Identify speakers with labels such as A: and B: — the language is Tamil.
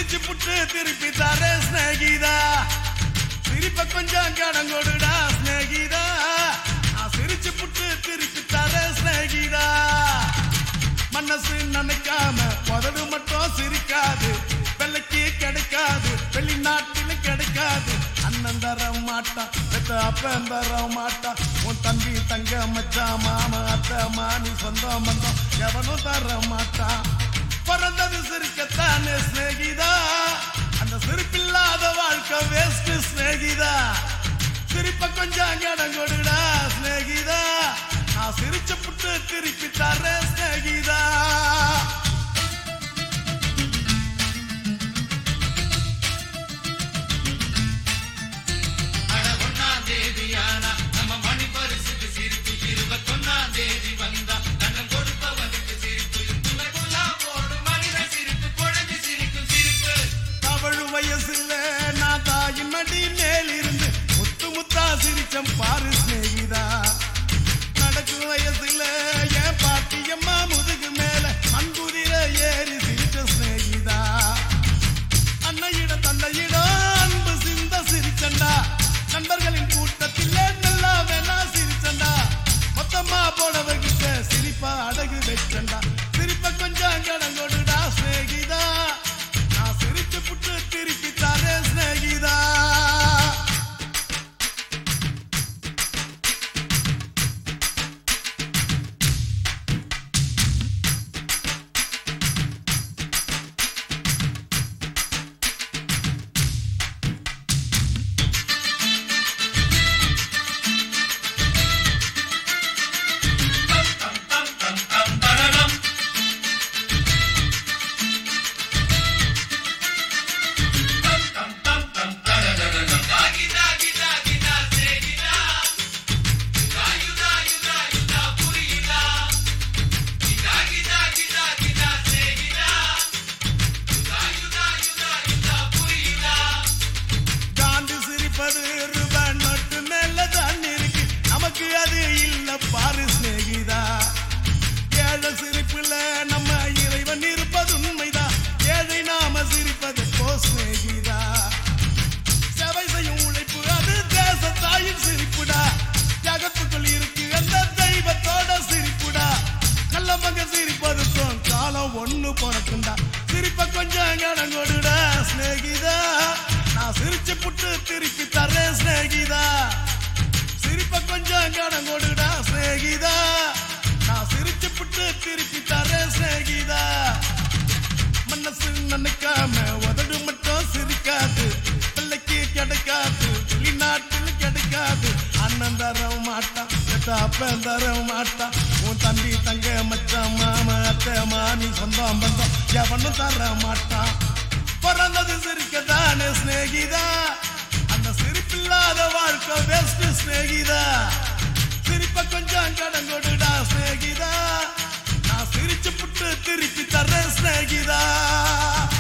A: சிரிச்சு புட்டு திருப்பி தர ஸ்நேகிதா சிரிப்ப கொஞ்சம் கடன் கொடுடா ஸ்நேகிதா நான் சிரிச்சு புட்டு திருப்பி தர ஸ்நேகிதா மனசு நினைக்காம உதடு மட்டும் சிரிக்காது வெள்ளைக்கு கிடைக்காது வெளிநாட்டிலும் கிடைக்காது அண்ணன் தர மாட்டான் பெத்த அப்பன் தர மாட்டான் உன் தம்பி தங்க மச்சான் மாமா அத்தை மானி சொந்தம் பந்தம் எவனும் தர மாட்டான் பிறந்தது சிரிக்கத்தானே சிநேகிதா அந்த சிரிப்பில்லாத வாழ்க்கை வேஸ்ட் சிநேகிதா சிரிப்ப கொஞ்சம் கடன் கொடுடா சிநேகிதா நான் சிரிச்ச புட்டு திருப்பி தரேன் சிநேகிதா
B: அட ஒண்ணாம் தேதியானா நம்ம மணி பரிசுக்கு சிரிப்பு இருபத்தொன்னாம் தேதி வந்தா தன்னம் கொடுப்பவனுக்கு சிரிப்பு துணைக்குள்ளா போடும் மனித சிரிப்பு குழந்தை சிரிக்கும் சிரிப்பு
A: தவழு வயசுல நான் தாயின் மடி மேலிருந்து முத்து முத்தா சிரிச்சம் பாரு சிநேகிதா நடக்கும் வயசுல என் பாட்டியம்மா முதுகு மேல மண்குதிர ஏறி சிரிச்ச சிநேகிதா அன்னையிடம் தந்தையிடம் அன்பு சிந்த சிரிச்சண்டா நண்பர்களின் கூட்டத்தில் நல்லா வேணா சிரிச்சண்டா மொத்தமா போனவர்கிட்ட சிரிப்பா அடகு வச்சண்டா சிரிப்ப கொஞ்சம் கடன் கொடுடா சிநேகிதா நான் சிரிச்சு புட்டு திருப்பி தரேன் சிநேகிதா
B: தாகிதா கிதா கிதா சேகிதா தாயுதா யுதா யுதா புரியுதா கிதா கிதா கிதா கிதா சேகிதா தாயுதா யுதா யுதா புரியுதா
A: காந்தி சிரிப்பது ரூபாய் நோட்டு மேல தான் இருக்கு நமக்கு அது இல்ல பாரு சிநேகிதா ஏழை சிரிப்புல நம்ம இறைவன் இருப்பது உண்மைதான் ஏழை நாம சிரிப்பது போ சிநேகிதா சேவை செய்யும் உழைப்பு அது தேச தாயின் சிரிப்புடா ஜகத்துக்குள் இருக்கு அந்த தெய்வத்தோட சிரிப்புடா நல்ல மகன் சிரிப்பதுக்கும் காலம் ஒண்ணு பிறக்குண்டா சிரிப்ப கொஞ்சம் கடன் கொடுடா சிநேகிதா நான் சிரிச்சு புட்டு திருப்பி தரேன் சிநேகிதா சிரிப்ப கொஞ்சம் கடன் கொடுடா சிநேகிதா நான் சிரிச்சு புட்டு திருப்பி தரேன் சிநேகிதா மனசு நினைக்காம உதடு மட்டும் சிரிக்காது பிள்ளைக்கு கிடைக்காது வெளிநாட்டில் கிடைக்காது அண்ணன் தர மாட்டான் பெத்த அப்பன் தர மாட்டான் உன் தம்பி தங்க மச்சான் மாமா அத்தை மானி சொந்தம் பந்தம் எவனும் தர மாட்டான் பிறந்தது சிரிக்கத்தானே சிநேகிதா அந்த சிரிப்பில்லாத வாழ்க்கை பெஸ்ட் சிநேகிதா சிரிப்ப கொஞ்சம் கடன் கொடுடா சிநேகிதா நான் சிரிச்சு புட்டு திருப்பி தரேன் சிநேகிதா